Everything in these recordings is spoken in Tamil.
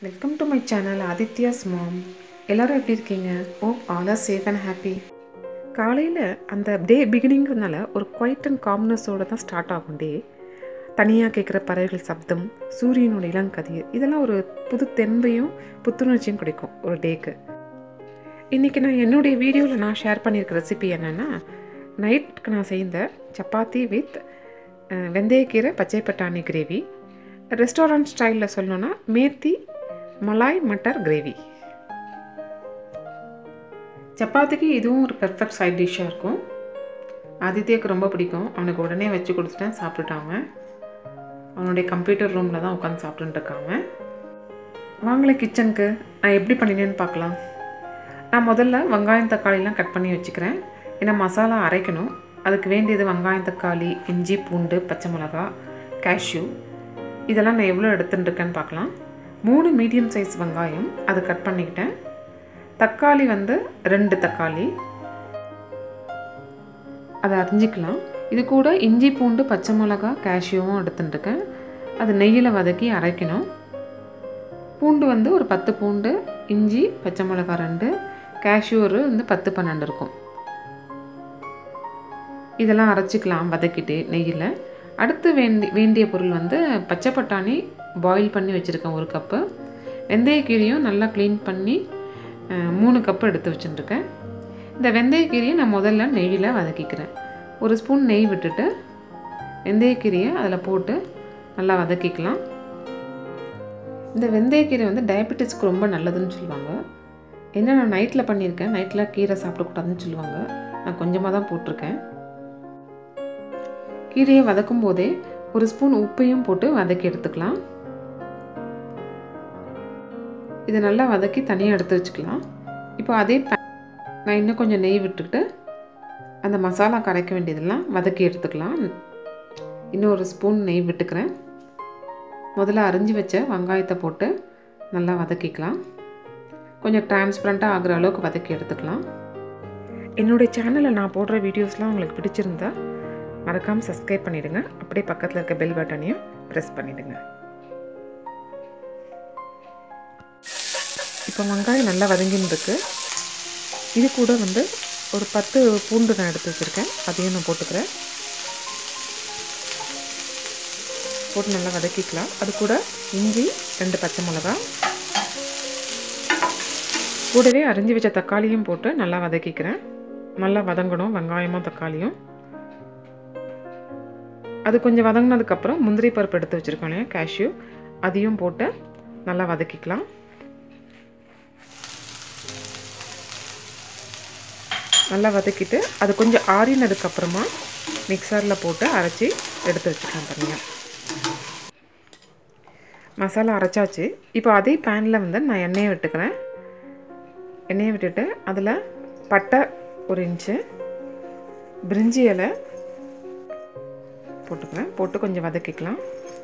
welcome to my channel Aditya's mom எல்லாரும் எப்படி இருக்கீங்க oh all are safe and happy காலையில் அந்த டே பிகினிங்கிறதுனால ஒரு குவைட் அண்ட் காம்னஸோடு தான் ஸ்டார்ட் ஆகும் டே தனியாக கேட்குற பறவைகள் சப்தம் சூரியனோட இளங்கதிர் இதெல்லாம் ஒரு புது தென்பையும் புத்துணர்ச்சியும் கிடைக்கும் ஒரு டேக்கு இன்றைக்கி நான் என்னுடைய வீடியோவில் நான் ஷேர் பண்ணியிருக்க ரெசிபி என்னென்னா நைட்டுக்கு நான் செய்த சப்பாத்தி வித் வெந்தயக்கீரை பச்சை பட்டாணி கிரேவி ரெஸ்டாரண்ட் ஸ்டைலில் சொல்லணுன்னா மேத்தி மலாய் மட்டர் கிரேவி சப்பாத்திக்கு இதுவும் ஒரு பெர்ஃபெக்ட் சைட் டிஷ்ஷாக இருக்கும் ஆதித்யாவுக்கு ரொம்ப பிடிக்கும் அவனுக்கு உடனே வச்சு கொடுத்துட்டேன் சாப்பிட்டுட்டாங்க அவனுடைய கம்ப்யூட்டர் ரூமில் தான் உட்காந்து சாப்பிட்டுட்டு இருக்காங்க வாங்கலை கிச்சனுக்கு நான் எப்படி பண்ணினேன்னு பார்க்கலாம் நான் முதல்ல வெங்காயம் தக்காளிலாம் கட் பண்ணி வச்சுக்கிறேன் ஏன்னா மசாலா அரைக்கணும் அதுக்கு வேண்டியது வெங்காயம் தக்காளி இஞ்சி பூண்டு பச்சை மிளகா கேஷ்யூ இதெல்லாம் நான் எவ்வளோ எடுத்துட்டு இருக்கேன்னு பார்க்கலாம் மூணு மீடியம் சைஸ் வெங்காயம் அது கட் பண்ணிக்கிட்டேன் தக்காளி வந்து ரெண்டு தக்காளி அதை அரிஞ்சிக்கலாம் இது கூட இஞ்சி பூண்டு பச்சை மிளகா கேஷ்யூவும் எடுத்துட்டுருக்கேன் அது நெய்யில் வதக்கி அரைக்கணும் பூண்டு வந்து ஒரு பத்து பூண்டு இஞ்சி பச்சை மிளகா ரெண்டு கேஷ்யூ ஒரு வந்து பத்து பன்னெண்டு இருக்கும் இதெல்லாம் அரைச்சிக்கலாம் வதக்கிட்டு நெய்யில் அடுத்து வேண்டி வேண்டிய பொருள் வந்து பச்சை பட்டாணி பாயில் பண்ணி வச்சுருக்கேன் ஒரு கப்பு வெந்தயக்கீரையும் நல்லா க்ளீன் பண்ணி மூணு கப்பு எடுத்து வச்சுட்டுருக்கேன் இந்த வெந்தயக்கீரையை நான் முதல்ல நெய்யில் வதக்கிக்கிறேன் ஒரு ஸ்பூன் நெய் விட்டுட்டு வெந்தயக்கீரையை அதில் போட்டு நல்லா வதக்கிக்கலாம் இந்த வெந்தயக்கீரை வந்து டயபெட்டிஸ்க்கு ரொம்ப நல்லதுன்னு சொல்லுவாங்க என்ன நான் நைட்டில் பண்ணியிருக்கேன் நைட்டில் கீரை சாப்பிடக்கூடாதுன்னு சொல்லுவாங்க நான் கொஞ்சமாக தான் போட்டிருக்கேன் கீரையை வதக்கும் போதே ஒரு ஸ்பூன் உப்பையும் போட்டு வதக்கி எடுத்துக்கலாம் இதை நல்லா வதக்கி தனியாக எடுத்து வச்சுக்கலாம் இப்போ அதே நான் இன்னும் கொஞ்சம் நெய் விட்டுக்கிட்டு அந்த மசாலா கரைக்க வேண்டியதெல்லாம் வதக்கி எடுத்துக்கலாம் இன்னும் ஒரு ஸ்பூன் நெய் விட்டுக்கிறேன் முதல்ல அரிஞ்சு வச்ச வெங்காயத்தை போட்டு நல்லா வதக்கிக்கலாம் கொஞ்சம் டிரான்ஸ்பரண்ட்டாக ஆகிற அளவுக்கு வதக்கி எடுத்துக்கலாம் என்னுடைய சேனலில் நான் போடுற வீடியோஸ்லாம் உங்களுக்கு பிடிச்சிருந்தா மறக்காமல் சப்ஸ்கிரைப் பண்ணிவிடுங்க அப்படியே பக்கத்தில் இருக்க பெல் பட்டனையும் ப்ரெஸ் பண்ணிவிடுங்க இப்போ வெங்காயம் நல்லா வதங்கின்னு இருக்கு இது கூட வந்து ஒரு பத்து பூண்டு நான் எடுத்து வச்சுருக்கேன் அதையும் நான் போட்டுக்கிறேன் போட்டு நல்லா வதக்கிக்கலாம் அது கூட இஞ்சி ரெண்டு பச்சை மிளகா கூடவே அரிஞ்சு வச்ச தக்காளியும் போட்டு நல்லா வதக்கிக்கிறேன் நல்லா வதங்கணும் வெங்காயமும் தக்காளியும் அது கொஞ்சம் வதங்கினதுக்கப்புறம் முந்திரி பருப்பு எடுத்து வச்சுருக்கோம் இல்லையா கேஷ்யூ அதையும் போட்டு நல்லா வதக்கிக்கலாம் நல்லா வதக்கிட்டு அது கொஞ்சம் ஆறினதுக்கப்புறமா மிக்சரில் போட்டு அரைச்சி எடுத்து வச்சுக்கலாம் தனியாக மசாலா அரைச்சாச்சு இப்போ அதே பேனில் வந்து நான் எண்ணெயை விட்டுக்கிறேன் எண்ணெயை விட்டுட்டு அதில் பட்டை ஒரு இன்ச்சு பிரிஞ்சி இலை போட்டுக்கிறேன் போட்டு கொஞ்சம் வதக்கிக்கலாம்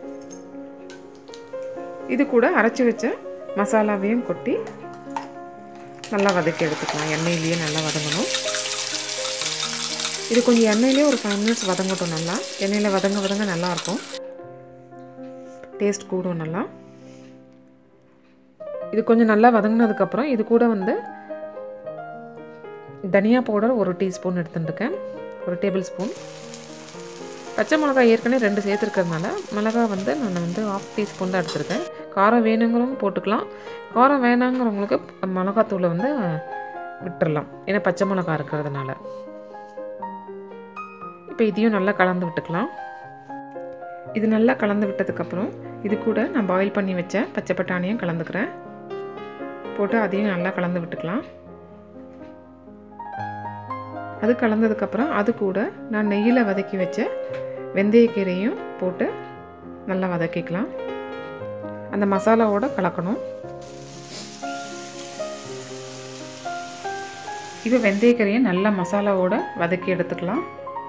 இது கூட அரைச்சி வச்ச மசாலாவையும் கொட்டி நல்லா வதக்கி எடுத்துக்கலாம் எண்ணெயிலேயே நல்லா வதங்கணும் இது கொஞ்சம் எண்ணெயிலே ஒரு ஃபைவ் மினிட்ஸ் வதங்கட்டும் நல்லா எண்ணெயில் வதங்க வதங்க நல்லாயிருக்கும் டேஸ்ட் கூடும் நல்லா இது கொஞ்சம் நல்லா வதங்கினதுக்கப்புறம் இது கூட வந்து தனியா பவுடர் ஒரு டீஸ்பூன் எடுத்துட்டுருக்கேன் ஒரு டேபிள் ஸ்பூன் பச்சை மிளகாய் ஏற்கனவே ரெண்டு சேர்த்துருக்கிறதுனால மிளகா வந்து நான் வந்து ஆஃப் டீஸ்பூன் தான் எடுத்திருக்கேன் காரம் வேணுங்கிறவங்க போட்டுக்கலாம் காரம் வேணாங்கிறவங்களுக்கு மிளகாத்தூளை வந்து விட்டுடலாம் ஏன்னா பச்சை மிளகா இருக்கிறதுனால இப்போ இதையும் நல்லா கலந்து விட்டுக்கலாம் இது நல்லா கலந்து விட்டதுக்கப்புறம் இது கூட நான் பாயில் பண்ணி வச்ச பச்சை பட்டாணியும் கலந்துக்கிறேன் போட்டு அதையும் நல்லா கலந்து விட்டுக்கலாம் அது கலந்ததுக்கப்புறம் அது கூட நான் நெய்யில் வதக்கி வச்ச வெந்தயக்கீரையும் போட்டு நல்லா வதக்கிக்கலாம் அந்த மசாலாவோட கலக்கணும் இப்போ வெந்தயக்கீரையை நல்லா மசாலாவோட வதக்கி எடுத்துக்கலாம்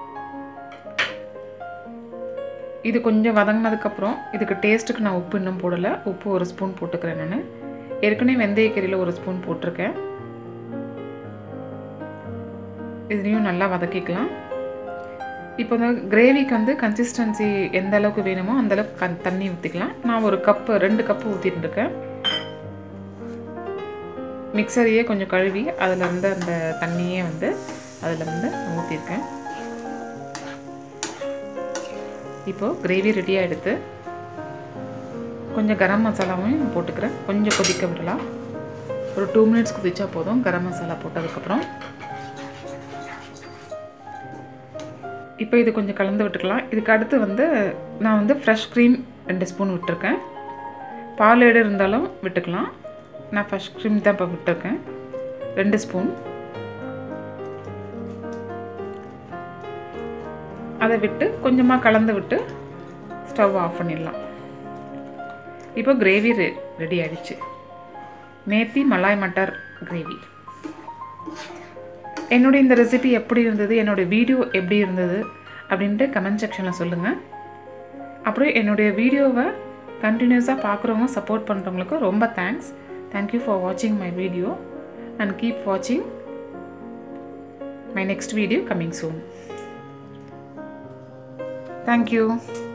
இது கொஞ்சம் வதங்கினதுக்கப்புறம் இதுக்கு டேஸ்ட்டுக்கு நான் உப்பு இன்னும் போடலை உப்பு ஒரு ஸ்பூன் போட்டுக்கிறேன் நான் ஏற்கனவே வெந்தயக்கீரையில் ஒரு ஸ்பூன் போட்டிருக்கேன் இதுலேயும் நல்லா வதக்கிக்கலாம் இப்போ வந்து கிரேவிக்கு வந்து கன்சிஸ்டன்சி எந்த அளவுக்கு வேணுமோ அந்தளவுக்கு கண் தண்ணி ஊற்றிக்கலாம் நான் ஒரு கப்பு ரெண்டு கப்பு ஊற்றிட்டு இருக்கேன் மிக்சரையே கொஞ்சம் கழுவி அதில் இருந்து அந்த தண்ணியே வந்து அதில் வந்து ஊற்றிருக்கேன் இப்போது கிரேவி ரெடியாக எடுத்து கொஞ்சம் கரம் மசாலாவும் போட்டுக்கிறேன் கொஞ்சம் கொதிக்க விடலாம் ஒரு டூ மினிட்ஸ் கொதிச்சா போதும் கரம் மசாலா போட்டதுக்கப்புறம் இப்போ இது கொஞ்சம் கலந்து விட்டுக்கலாம் இதுக்கு அடுத்து வந்து நான் வந்து ஃப்ரெஷ் க்ரீம் ரெண்டு ஸ்பூன் விட்டுருக்கேன் பால் எடு இருந்தாலும் விட்டுக்கலாம் நான் ஃப்ரெஷ் க்ரீம் தான் இப்போ விட்டுருக்கேன் ரெண்டு ஸ்பூன் அதை விட்டு கொஞ்சமாக கலந்து விட்டு ஸ்டவ் ஆஃப் பண்ணிடலாம் இப்போ கிரேவி ரெ ரெடி ஆகிடுச்சு மேத்தி மலாய் மட்டர் கிரேவி என்னுடைய இந்த ரெசிபி எப்படி இருந்தது என்னுடைய வீடியோ எப்படி இருந்தது அப்படின்ட்டு கமெண்ட் செக்ஷனில் சொல்லுங்கள் அப்புறம் என்னுடைய வீடியோவை கண்டினியூஸாக பார்க்குறவங்க சப்போர்ட் பண்ணுறவங்களுக்கு ரொம்ப தேங்க்ஸ் தேங்க்யூ ஃபார் வாட்சிங் மை வீடியோ அண்ட் கீப் வாட்சிங் my next video coming soon thank you